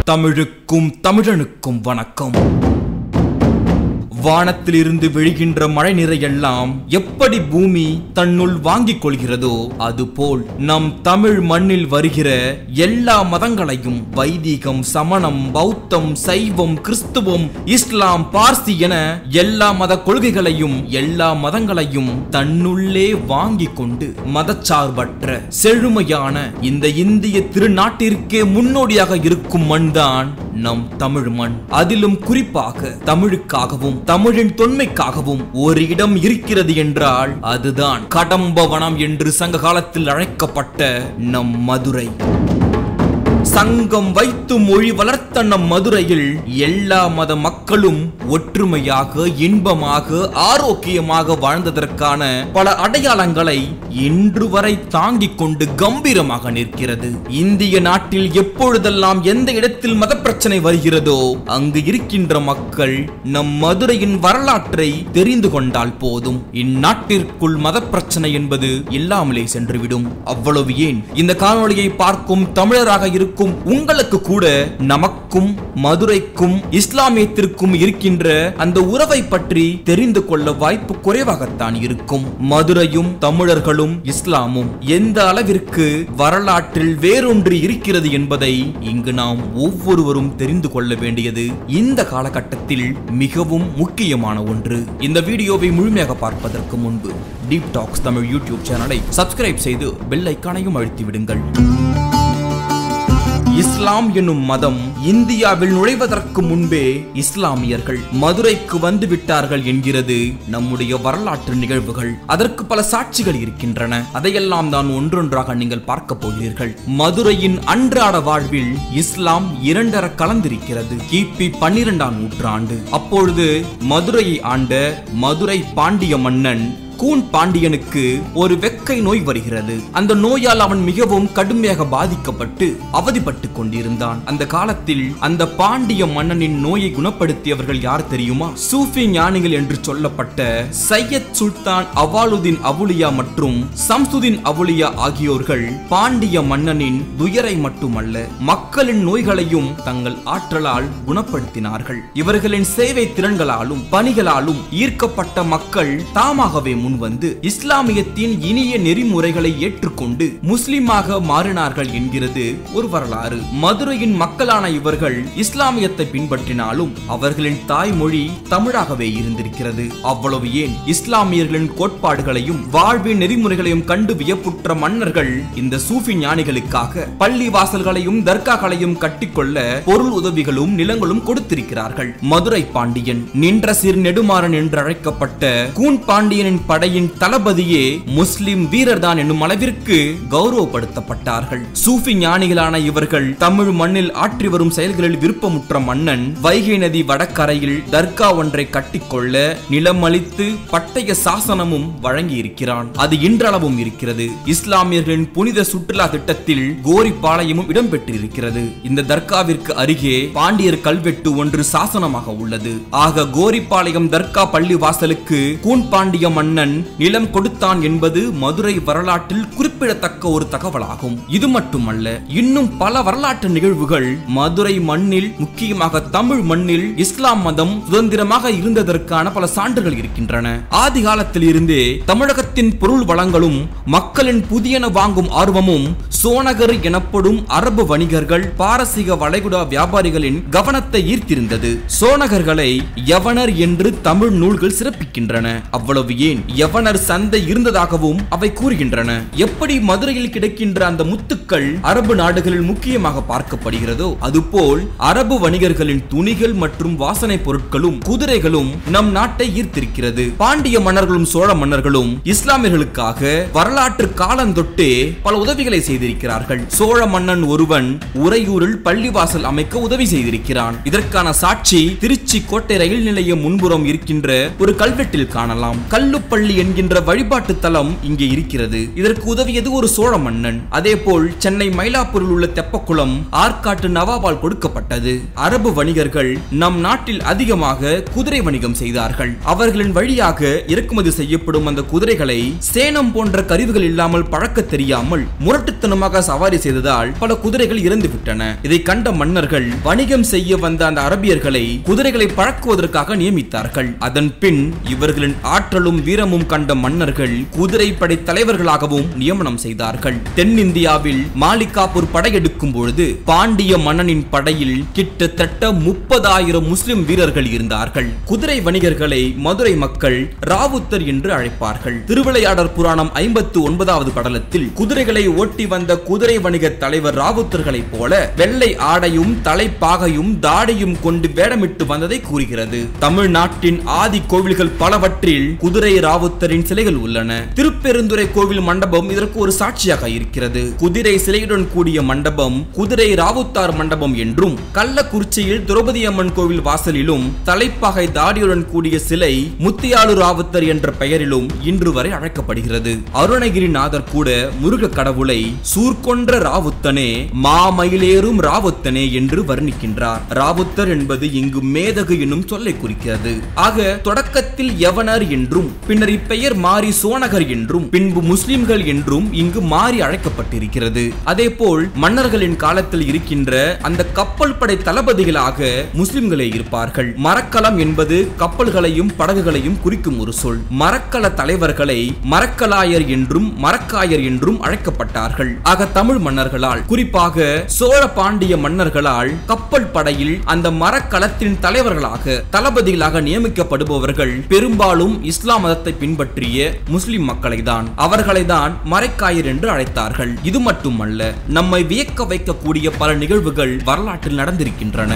தமிழுக்கும் தமிழனுக்கும் வணக்கம் வானத்திலிருந்து விழுகின்ற மழை நிறையெல்லாம் எப்படி பூமி தன்னுள் வாங்கிக் கொள்கிறதோ அதுபோல் நம் தமிழ் மண்ணில் வருகிற எல்லா மதங்களையும் வைதிகம் சமணம் பௌத்தம் சைவம் கிறிஸ்துவம் இஸ்லாம் பார்சி என எல்லா மத கொள்கைகளையும் எல்லா மதங்களையும் தன்னுள்ளே வாங்கிக் கொண்டு மதச்சார்பற்ற செழுமையான இந்த இந்திய திருநாட்டிற்கே முன்னோடியாக இருக்கும் மண்தான் நம் தமிழ் மண் அதிலும் குறிப்பாக தமிழுக்காகவும் தமிழின் தொன்மைக்காகவும் ஒரு இடம் இருக்கிறது என்றால் அதுதான் கடம்பவனம் என்று சங்க காலத்தில் அழைக்கப்பட்ட நம் மதுரை சங்கம் வைத்து மொழி வளர்த்த நம் மதுரையில் எல்லா மத மக்களும் ஒற்றுமையாக இன்பமாக ஆரோக்கியமாக வாழ்ந்ததற்கான பல அடையாளங்களை இன்று வரை தாங்கிக் கொண்டு கம்பீரமாக நிற்கிறது இந்திய நாட்டில் எப்பொழுதெல்லாம் எந்த இடத்தில் மத பிரச்சனை வருகிறதோ அங்கு இருக்கின்ற மக்கள் நம் மதுரையின் வரலாற்றை தெரிந்து கொண்டால் போதும் இந்நாட்டிற்குள் மத பிரச்சனை என்பது இல்லாமலே சென்றுவிடும் அவ்வளவு ஏன் இந்த காணொளியை பார்க்கும் தமிழராக இருக்கும் உங்களுக்கு கூட நமக்கும் மதுரைக்கும் இஸ்லாமியத்திற்கும் இருக்கின்ற அந்த உறவை பற்றி தெரிந்து கொள்ள வாய்ப்பு குறைவாகத்தான் இருக்கும் மதுரையும் தமிழர்களும் இஸ்லாமும் எந்த அளவிற்கு வரலாற்றில் வேறொன்று இருக்கிறது என்பதை இங்கு நாம் ஒவ்வொருவரும் தெரிந்து கொள்ள வேண்டியது இந்த காலகட்டத்தில் மிகவும் முக்கியமான ஒன்று இந்த வீடியோவை முழுமையாக பார்ப்பதற்கு முன்பு டீப் டாக்ஸ் தமிழ் யூடியூப் சேனலை சப்ஸ்கிரைப் செய்து பெல் ஐக்கானையும் அழுத்தி விடுங்கள் இஸ்லாம் என்னும் மதம் இந்தியாவில் நுழைவதற்கு முன்பே இஸ்லாமியர்கள் மதுரைக்கு வந்து விட்டார்கள் என்கிறது நம்முடைய வரலாற்று நிகழ்வுகள் அதற்கு பல சாட்சிகள் இருக்கின்றன அதையெல்லாம் தான் ஒன்றொன்றாக நீங்கள் பார்க்க போகிறீர்கள் மதுரையின் அன்றாட வாழ்வில் இஸ்லாம் இரண்டர கலந்திருக்கிறது கிபி பன்னிரெண்டாம் நூற்றாண்டு அப்பொழுது மதுரையை ஆண்ட மதுரை பாண்டிய மன்னன் கூன் பாண்டியனுக்கு ஒரு வெக்கை நோய் வருகிறது அந்த நோயால் அவன் மிகவும் கடுமையாக பாதிக்கப்பட்டு அவதிப்பட்டு கொண்டிருந்தான் அந்த காலத்தில் அந்த பாண்டிய மன்னனின் நோயை குணப்படுத்தியவர்கள் யார் தெரியுமா சூஃபி ஞானிகள் என்று சொல்லப்பட்ட சையத் சுல்தான் அவாலுதீன் அவுலியா மற்றும் சம்சுதீன் அவுலியா ஆகியோர்கள் பாண்டிய மன்னனின் துயரை மட்டுமல்ல மக்களின் நோய்களையும் தங்கள் ஆற்றலால் குணப்படுத்தினார்கள் இவர்களின் சேவை திறன்களாலும் பணிகளாலும் ஈர்க்கப்பட்ட மக்கள் தாமாகவே முன்வந்து இஸ்லாமியத்தின் இனிய நெறிமுறைகளை ஏற்றுக்கொண்டு முஸ்லிமாக மாறினார்கள் என்கிறது ஒரு வரலாறு மதுரையின் மக்களான இவர்கள் இஸ்லாமியத்தை பின்பற்றினாலும் அவர்களின் தாய்மொழி தமிழாகவே இருந்திருக்கிறது அவ்வளவு ஏன் இஸ்லாமியர்களின் கோட்பாடுகளையும் வாழ்வின் நெறிமுறைகளையும் கண்டு வியப்புற்ற மன்னர்கள் இந்த சூஃபி ஞானிகளுக்காக பள்ளி வாசல்களையும் தர்காக்களையும் கட்டிக்கொள்ள பொருள் உதவிகளும் நிலங்களும் கொடுத்திருக்கிறார்கள் மதுரை பாண்டியன் நின்ற சிறு நெடுமாறன் என்று அழைக்கப்பட்ட கூன் பாண்டியனின் படையின் தளபதியே முஸ்லிம் வீரர்தான் என்னும் அளவிற்கு கௌரவப்படுத்தப்பட்டார்கள் சூஃபி ஞானிகளான இவர்கள் தமிழ் மண்ணில் ஆற்றி வரும் செயல்களில் விருப்பமுற்ற மன்னன் வைகை நதி வடக்கரையில் தர்கா ஒன்றை கட்டிக்கொள்ள நிலம் அளித்து பட்டய சாசனமும் வழங்கி இருக்கிறான் அது இன்றளவும் இருக்கிறது இஸ்லாமியர்களின் புனித சுற்றுலா திட்டத்தில் கோரிப்பாளையமும் இடம்பெற்றிருக்கிறது இந்த தர்காவிற்கு அருகே பாண்டியர் கல்வெட்டு ஒன்று சாசனமாக உள்ளது ஆக கோரிப்பாளையம் தர்கா பள்ளி வாசலுக்கு கூன் பாண்டிய மன்னன் நிலம் கொடுத்தான் என்பது மதுரை வரலாற்றில் குறிப்பிடத்தக்க ஒரு தகவலாகும் இது மட்டுமல்ல இன்னும் பல வரலாற்று நிகழ்வுகள் மதுரை மண்ணில் முக்கியமாக தமிழ் மண்ணில் இஸ்லாம் மதம் சுதந்திரமாக இருந்ததற்கான பல சான்றுகள் இருக்கின்றன ஆதி காலத்தில் இருந்தே தமிழகத்தின் பொருள் வளங்களும் மக்களின் புதியன வாங்கும் ஆர்வமும் சோனகர் எனப்படும் அரபு வணிகர்கள் பாரசீக வளைகுடா வியாபாரிகளின் கவனத்தை ஈர்த்திருந்தது சோனகர்களை யவனர் என்று தமிழ் நூல்கள் சிறப்பிக்கின்றன அவ்வளவு ஏன் யவனர் சந்தை இருந்ததாகவும் அவை கூறுகின்றன எப்படி மதுரையில் கிடைக்கின்ற அந்த முத்துக்கள் அரபு நாடுகளில் முக்கியமாக பார்க்கப்படுகிறதோ அதுபோல் அரபு வணிகர்களின் துணிகள் மற்றும் வாசனை பொருட்களும் குதிரைகளும் நம் நாட்டை ஈர்த்திருக்கிறது பாண்டிய மன்னர்களும் சோழ மன்னர்களும் இஸ்லாமியர்களுக்காக வரலாற்று காலந்தொட்டே பல உதவிகளை செய்திருக்கிறார்கள் சோழ மன்னன் ஒருவன் உறையூரில் பள்ளிவாசல் அமைக்க உதவி செய்திருக்கிறான் இதற்கான சாட்சி திருச்சி கோட்டை ரயில் நிலையம் முன்புறம் இருக்கின்ற ஒரு கல்வெட்டில் காணலாம் கல்லுப்பள்ளி திருப்பள்ளி என்கின்ற வழிபாட்டு தலம் இங்கே இருக்கிறது இதற்கு உதவியது ஒரு சோழ மன்னன் அதேபோல் சென்னை மயிலாப்பூரில் உள்ள தெப்பக்குளம் ஆற்காட்டு நவாபால் கொடுக்கப்பட்டது அரபு வணிகர்கள் நம் நாட்டில் அதிகமாக குதிரை வணிகம் செய்தார்கள் அவர்களின் வழியாக இறக்குமதி செய்யப்படும் அந்த குதிரைகளை சேனம் போன்ற கருவிகள் இல்லாமல் பழக்க தெரியாமல் முரட்டுத்தனமாக சவாரி செய்ததால் பல குதிரைகள் இறந்து விட்டன இதை கண்ட மன்னர்கள் வணிகம் செய்ய வந்த அந்த அரபியர்களை குதிரைகளை பழக்குவதற்காக நியமித்தார்கள் அதன் பின் இவர்களின் ஆற்றலும் வீரமும் கண்ட மன்னர்கள் குதிரைப்படை தலைவர்களாகவும் நியமனம் செய்தார்கள் தென்னிந்தியாவில் மாலிகாப்பூர் படையெடுக்கும் பொழுது பாண்டிய மன்னனின் படையில் கிட்டத்தட்ட முப்பதாயிரம் முஸ்லிம் வீரர்கள் இருந்தார்கள் குதிரை வணிகர்களை மதுரை மக்கள் ராவுத்தர் என்று அழைப்பார்கள் திருவிளையாடற் புராணம் ஐம்பத்து ஒன்பதாவது படலத்தில் குதிரைகளை ஓட்டி வந்த குதிரை வணிக தலைவர் ராவுத்தர்களைப் போல வெள்ளை ஆடையும் தலைப்பாகையும் தாடியும் கொண்டு வேடமிட்டு வந்ததை கூறுகிறது தமிழ்நாட்டின் ஆதி கோவில்கள் பலவற்றில் குதிரை ராவுத்தரின் சிலைகள் உள்ளன திருப்பெருந்துறை கோவில் மண்டபம் இதற்கு ஒரு சாட்சியாக இருக்கிறது குதிரை சிலையுடன் கூடிய மண்டபம் குதிரை ராவுத்தார் மண்டபம் என்றும் கள்ளக்குறிச்சியில் திரௌபதி அம்மன் கோவில் வாசலிலும் தலைப்பாகை தாடியுடன் கூடிய சிலை முத்தியாலு ராவுத்தர் என்ற பெயரிலும் இன்று வரை அழைக்கப்படுகிறது அருணகிரிநாதர் கூட முருக கடவுளை சூர்கொன்ற ராவுத்தனே மாமயிலேறும் ராவுத்தனே என்று வர்ணிக்கின்றார் ராவுத்தர் என்பது இங்கு மேதகு என்னும் சொல்லை குறிக்கிறது ஆக தொடக்கத்தில் யவனர் என்றும் பின்னர் இப்பெயர் மாறி சோனகர் என்றும் பின்பு முஸ்லிம்கள் என்றும் இங்கு மாறி அழைக்கப்பட்டிருக்கிறது அதேபோல் மன்னர்களின் காலத்தில் இருக்கின்ற அந்த கப்பல் படை தளபதிகளாக முஸ்லிம்களே இருப்பார்கள் மரக்கலம் என்பது கப்பல்களையும் படகுகளையும் குறிக்கும் ஒரு சொல் மரக்கல தலைவர்களை மரக்கலாயர் என்றும் மரக்காயர் என்றும் அழைக்கப்பட்டார்கள் ஆக தமிழ் மன்னர்களால் குறிப்பாக சோழ பாண்டிய மன்னர்களால் கப்பல் படையில் அந்த மரக்கலத்தின் தலைவர்களாக தளபதிகளாக நியமிக்கப்படுபவர்கள் பெரும்பாலும் இஸ்லாம் மதத்தை பின்பற்றிய முஸ்லிம் மக்களை தான் அவர்களை தான் மரைக்காயர் என்று அழைத்தார்கள் இது மட்டுமல்ல நம்மை வியக்க வைக்கக்கூடிய பல நிகழ்வுகள் வரலாற்றில் நடந்திருக்கின்றன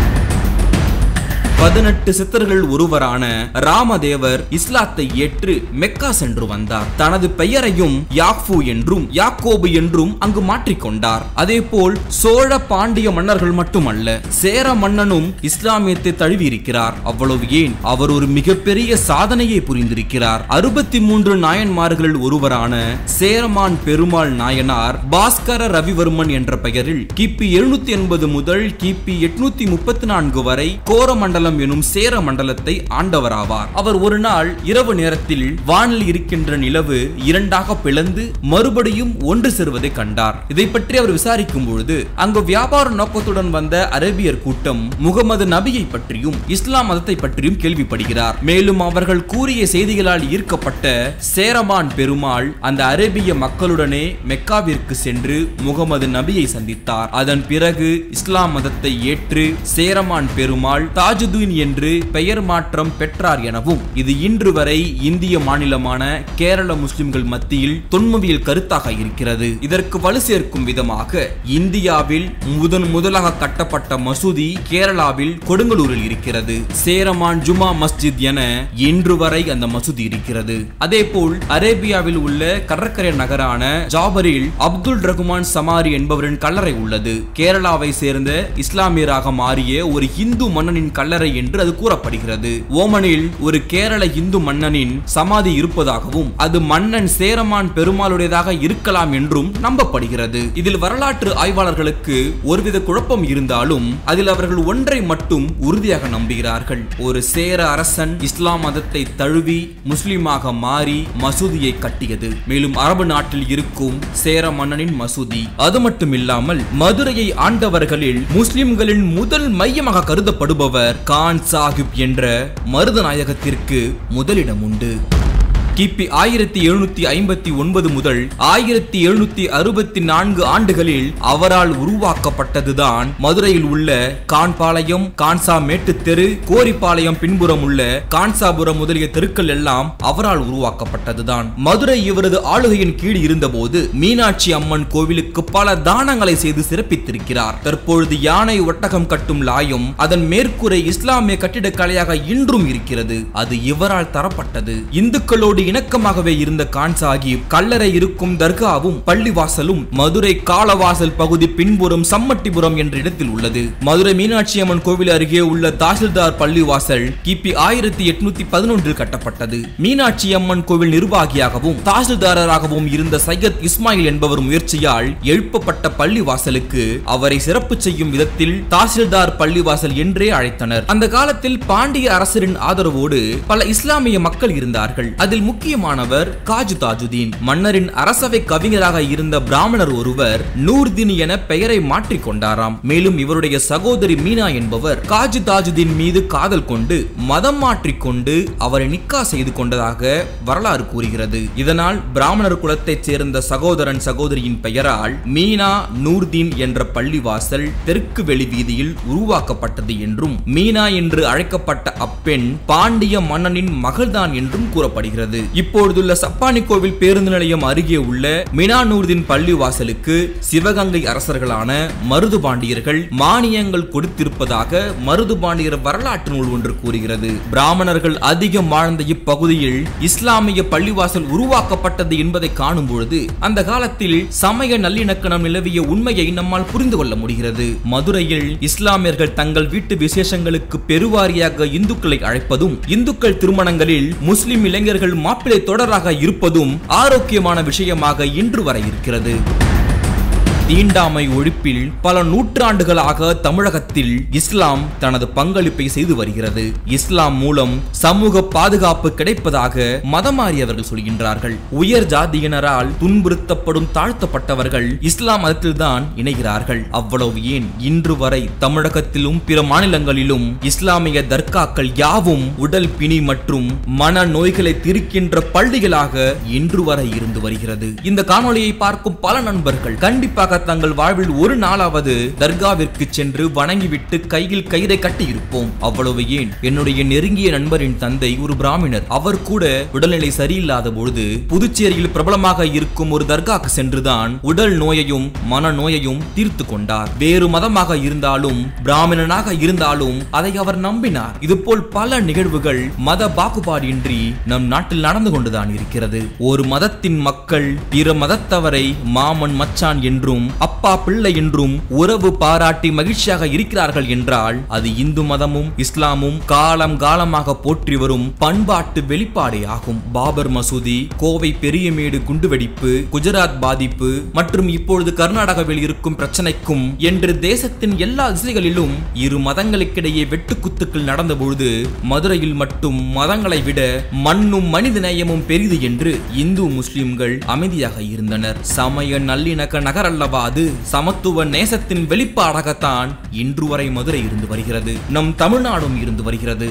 பதினெட்டு சித்தர்கள் ஒருவரான ராமதேவர் இஸ்லாத்தை ஏற்று மெக்கா சென்று வந்தார் தனது பெயரையும் யாஃபு என்றும் யாக்கோபு என்றும் அங்கு மாற்றிக்கொண்டார் அதேபோல் சோழ பாண்டிய மன்னர்கள் மட்டுமல்ல சேர மன்னனும் இஸ்லாமியத்தை தழுவியிருக்கிறார் அவ்வளவு ஏன் அவர் ஒரு மிகப்பெரிய சாதனையை புரிந்திருக்கிறார் அறுபத்தி மூன்று நாயன்மார்களில் ஒருவரான சேரமான் பெருமாள் நாயனார் பாஸ்கர ரவிவர்மன் என்ற பெயரில் கிபி எழுநூத்தி எண்பது முதல் கிபி எட்நூத்தி முப்பத்தி நான்கு வரை கோரமண்டலம் எனும் சேர மண்டலத்தை ஆண்டவராவார் அவர் ஒரு நாள் இரவு நேரத்தில் வானில் இருக்கின்ற நிலவு இரண்டாக பிளந்து மறுபடியும் ஒன்று சேருவதை கண்டார் இதை பற்றி அவர் விசாரிக்கும் பொழுது அங்கு வியாபார நோக்கத்துடன் வந்த அரேபியர் கூட்டம் முகமது நபியை பற்றியும் இஸ்லாம் மதத்தை பற்றியும் கேள்விப்படுகிறார் மேலும் அவர்கள் கூறிய செய்திகளால் ஈர்க்கப்பட்ட சேரமான் பெருமாள் அந்த அரேபிய மக்களுடனே மெக்காவிற்கு சென்று முகமது நபியை சந்தித்தார் அதன் பிறகு இஸ்லாம் மதத்தை ஏற்று சேரமான் பெருமாள் தாஜுதீன் என்று பெயர் மாற்றம் பெற்றார் எனவும் இது இன்று வரை இந்திய மாநிலமான கேரள முஸ்லிம்கள் மத்தியில் தொன்மவியல் கருத்தாக இருக்கிறது இதற்கு வலு சேர்க்கும் விதமாக இந்தியாவில் முதன் முதலாக கட்டப்பட்ட மசூதி கேரளாவில் கொடுங்கலூரில் இருக்கிறது சேரமான் ஜுமா மஸ்ஜித் என இன்று வரை அந்த மசூதி இருக்கிறது அதேபோல் அரேபியாவில் உள்ள கடற்கரை நகரான ஜாபரில் அப்துல் ரகுமான் சமாரி என்பவரின் கல்லறை உள்ளது கேரளாவை சேர்ந்த இஸ்லாமியராக மாறிய ஒரு இந்து மன்னனின் கல்லறை என்று அது கூறப்படுகிறது ஓமனில் ஒரு கேரள இந்து மன்னனின் சமாதி இருப்பதாகவும் அது மன்னன் சேரமான் பெருமாளுடையதாக இருக்கலாம் என்றும் நம்பப்படுகிறது இதில் வரலாற்று ஆய்வாளர்களுக்கு ஒருவித குழப்பம் இருந்தாலும் அதில் அவர்கள் ஒன்றை மட்டும் உறுதியாக நம்புகிறார்கள் ஒரு சேர அரசன் இஸ்லாம் மதத்தை தழுவி முஸ்லிமாக மாறி மசூதியை கட்டியது மேலும் அரபு நாட்டில் இருக்கும் சேர மன்னனின் மசூதி அது மட்டும் இல்லாமல் மதுரையை ஆண்டவர்களில் முஸ்லிம்களின் முதல் மையமாக கருதப்படுபவர் கான் சாஹிப் என்ற மருதநாயகத்திற்கு முதலிடம் உண்டு கிபி ஆயிரத்தி எழுநூத்தி ஐம்பத்தி ஒன்பது முதல் ஆயிரத்தி எழுநூத்தி அறுபத்தி நான்கு ஆண்டுகளில் அவரால் உருவாக்கப்பட்டதுதான் மதுரையில் உள்ள கான்பாளையம் கான்சா மேட்டு தெரு கோரிப்பாளையம் பின்புறம் உள்ள கான்சாபுரம் முதலிய தெருக்கள் எல்லாம் அவரால் உருவாக்கப்பட்டதுதான் மதுரை இவரது ஆளுகையின் கீழ் இருந்தபோது மீனாட்சி அம்மன் கோவிலுக்கு பல தானங்களை செய்து சிறப்பித்திருக்கிறார் தற்பொழுது யானை ஒட்டகம் கட்டும் லாயம் அதன் மேற்கூரை இஸ்லாமிய கட்டிடக்கலையாக இன்றும் இருக்கிறது அது இவரால் தரப்பட்டது இந்துக்களோடு இணக்கமாகவே இருந்த கான் சாஹிப் கல்லறை இருக்கும் தர்காவும் பள்ளிவாசலும் மதுரை காலவாசல் பகுதி பின்புறம் சம்மட்டிபுரம் என்ற இடத்தில் உள்ளது மதுரை மீனாட்சி அம்மன் கோவில் அருகே உள்ள தாசில்தார் பள்ளிவாசல் கிபி ஆயிரத்தி எட்நூத்தி பதினொன்றில் கட்டப்பட்டது மீனாட்சி அம்மன் கோவில் நிர்வாகியாகவும் தாசில்தாரராகவும் இருந்த சையத் இஸ்மாயில் என்பவர் முயற்சியால் எழுப்பப்பட்ட பள்ளிவாசலுக்கு அவரை சிறப்பு செய்யும் விதத்தில் தாசில்தார் பள்ளிவாசல் என்றே அழைத்தனர் அந்த காலத்தில் பாண்டிய அரசரின் ஆதரவோடு பல இஸ்லாமிய மக்கள் இருந்தார்கள் அதில் முக்கியமானவர் காஜு தாஜுதீன் மன்னரின் அரசவை கவிஞராக இருந்த பிராமணர் ஒருவர் நூர்தீன் என பெயரை மாற்றிக் கொண்டாராம் மேலும் இவருடைய சகோதரி மீனா என்பவர் காஜு தாஜுதீன் மீது காதல் கொண்டு மதம் மாற்றிக்கொண்டு அவரை நிக்கா செய்து கொண்டதாக வரலாறு கூறுகிறது இதனால் பிராமணர் குலத்தைச் சேர்ந்த சகோதரன் சகோதரியின் பெயரால் மீனா நூர்தீன் என்ற பள்ளிவாசல் தெற்கு வெளி வீதியில் உருவாக்கப்பட்டது என்றும் மீனா என்று அழைக்கப்பட்ட அப்பெண் பாண்டிய மன்னனின் மகள்தான் என்றும் கூறப்படுகிறது இப்பொழுதுள்ள சப்பானி கோவில் பேருந்து நிலையம் அருகே உள்ள மீனா நூர்தீன் பள்ளிவாசலுக்கு சிவகங்கை அரசர்களான மருது பாண்டியர்கள் மானியங்கள் கொடுத்திருப்பதாக மருது பாண்டியர் வரலாற்று நூல் ஒன்று கூறுகிறது பிராமணர்கள் அதிகம் வாழ்ந்த இப்பகுதியில் இஸ்லாமிய பள்ளிவாசல் உருவாக்கப்பட்டது என்பதை காணும் பொழுது அந்த காலத்தில் சமய நல்லிணக்கணம் நிலவிய உண்மையை நம்மால் புரிந்து கொள்ள முடிகிறது மதுரையில் இஸ்லாமியர்கள் தங்கள் வீட்டு விசேஷங்களுக்கு பெருவாரியாக இந்துக்களை அழைப்பதும் இந்துக்கள் திருமணங்களில் முஸ்லிம் இளைஞர்கள் மாப்பிள்ளை தொடராக இருப்பதும் ஆரோக்கியமான விஷயமாக இன்று வரை இருக்கிறது தீண்டாமை ஒழிப்பில் பல நூற்றாண்டுகளாக தமிழகத்தில் இஸ்லாம் தனது பங்களிப்பை செய்து வருகிறது இஸ்லாம் மூலம் சமூக பாதுகாப்பு கிடைப்பதாக மதமாறியவர்கள் சொல்கின்றார்கள் உயர் ஜாதியினரால் துன்புறுத்தப்படும் தாழ்த்தப்பட்டவர்கள் இஸ்லாம் மதத்தில்தான் இணைகிறார்கள் அவ்வளவு ஏன் இன்று வரை தமிழகத்திலும் பிற மாநிலங்களிலும் இஸ்லாமிய தர்காக்கள் யாவும் உடல் பிணி மற்றும் மன நோய்களை தீர்க்கின்ற பள்ளிகளாக இன்று வரை இருந்து வருகிறது இந்த காணொளியை பார்க்கும் பல நண்பர்கள் கண்டிப்பாக தங்கள் வாழ்வில் ஒரு நாளாவது தர்காவிற்கு சென்று வணங்கிவிட்டு கையில் கயிறை கட்டி இருப்போம் அவ்வளவு ஏன் என்னுடைய நெருங்கிய நண்பரின் தந்தை ஒரு பிராமணர் அவர் கூட உடல்நிலை சரியில்லாத பொழுது புதுச்சேரியில் பிரபலமாக இருக்கும் ஒரு தர்காக்கு சென்றுதான் உடல் நோயையும் மன நோயையும் தீர்த்து கொண்டார் வேறு மதமாக இருந்தாலும் பிராமணனாக இருந்தாலும் அதை அவர் நம்பினார் இதுபோல் பல நிகழ்வுகள் மத பாகுபாடின்றி நம் நாட்டில் நடந்து கொண்டுதான் இருக்கிறது ஒரு மதத்தின் மக்கள் பிற மதத்தவரை மாமன் மச்சான் என்றும் அப்பா பிள்ளை என்றும் உறவு பாராட்டி மகிழ்ச்சியாக இருக்கிறார்கள் என்றால் அது இந்து மதமும் இஸ்லாமும் காலம் காலமாக போற்றி வரும் பண்பாட்டு வெளிப்பாடே ஆகும் பாபர் மசூதி கோவை பெரியமேடு குண்டுவெடிப்பு குஜராத் பாதிப்பு மற்றும் இப்பொழுது கர்நாடகாவில் இருக்கும் பிரச்சனைக்கும் என்று தேசத்தின் எல்லா திசைகளிலும் இரு மதங்களுக்கிடையே வெட்டுக்குத்துக்கள் நடந்தபொழுது மதுரையில் மட்டும் மதங்களை விட மண்ணும் மனித நேயமும் பெரிது என்று இந்து முஸ்லிம்கள் அமைதியாக இருந்தனர் சமய நல்லிணக்க நகர் அல்லவா அது சமத்துவ நேசத்தின் வெளிப்பாடாகத்தான் இன்று வரை மதுரை இருந்து வருகிறது நம் தமிழ்நாடும் இருந்து வருகிறது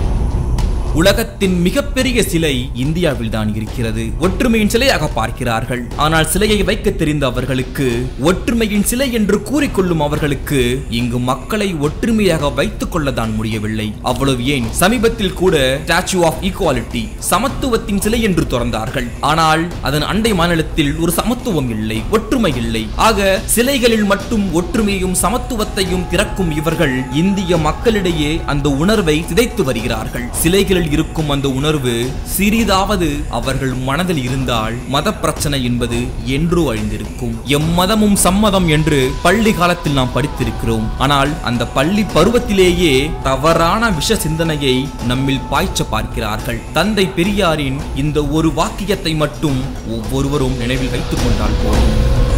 உலகத்தின் மிகப்பெரிய சிலை இந்தியாவில் தான் இருக்கிறது ஒற்றுமையின் சிலையாக பார்க்கிறார்கள் ஆனால் சிலையை வைக்க தெரிந்த அவர்களுக்கு ஒற்றுமையின் சிலை என்று கூறிக்கொள்ளும் அவர்களுக்கு இங்கு மக்களை ஒற்றுமையாக வைத்துக் கொள்ளதான் முடியவில்லை அவ்வளவு ஏன் சமீபத்தில் கூட ஸ்டாச்சு ஆஃப் ஈக்குவாலிட்டி சமத்துவத்தின் சிலை என்று திறந்தார்கள் ஆனால் அதன் அண்டை மாநிலத்தில் ஒரு சமத்துவம் இல்லை ஒற்றுமை இல்லை ஆக சிலைகளில் மட்டும் ஒற்றுமையும் சமத்துவத்தையும் திறக்கும் இவர்கள் இந்திய மக்களிடையே அந்த உணர்வை சிதைத்து வருகிறார்கள் சிலைகளில் இருக்கும் அந்த உணர்வு சிறிதாவது அவர்கள் மனதில் இருந்தால் மத பிரச்சனை என்பது என்றோ அழிந்திருக்கும் எம்மதமும் சம்மதம் என்று பள்ளி காலத்தில் நாம் படித்திருக்கிறோம் ஆனால் அந்த பள்ளி பருவத்திலேயே தவறான விஷ சிந்தனையை நம்மில் பாய்ச்ச பார்க்கிறார்கள் தந்தை பெரியாரின் இந்த ஒரு வாக்கியத்தை மட்டும் ஒவ்வொருவரும் நினைவில் வைத்துக் கொண்டால் போதும்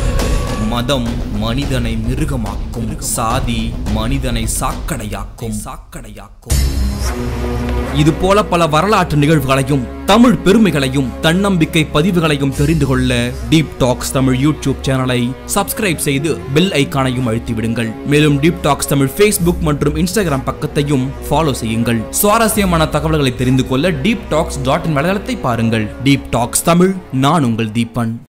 மதம் மனிதனை மிருகமாக்கும் சாதி மனிதனை சாக்கடையாக்கும் சாக்கடையாக்கும் இது போல பல வரலாற்று நிகழ்வுகளையும் தமிழ் பெருமைகளையும் தன்னம்பிக்கை பதிவுகளையும் தெரிந்து கொள்ள டீப் டாக்ஸ் தமிழ் யூடியூப் சேனலை சப்ஸ்கிரைப் செய்து பெல் ஐக்கானையும் அழுத்தி விடுங்கள் மேலும் டீப் டாக்ஸ் தமிழ் ஃபேஸ்புக் மற்றும் இன்ஸ்டாகிராம் பக்கத்தையும் ஃபாலோ செய்யுங்கள் சுவாரஸ்யமான தகவல்களை தெரிந்து கொள்ள டீப் டாக்ஸ் டாட் இன் வலைதளத்தை பாருங்கள் டீப் டாக்ஸ் தமிழ் நான் உங்கள் தீபன்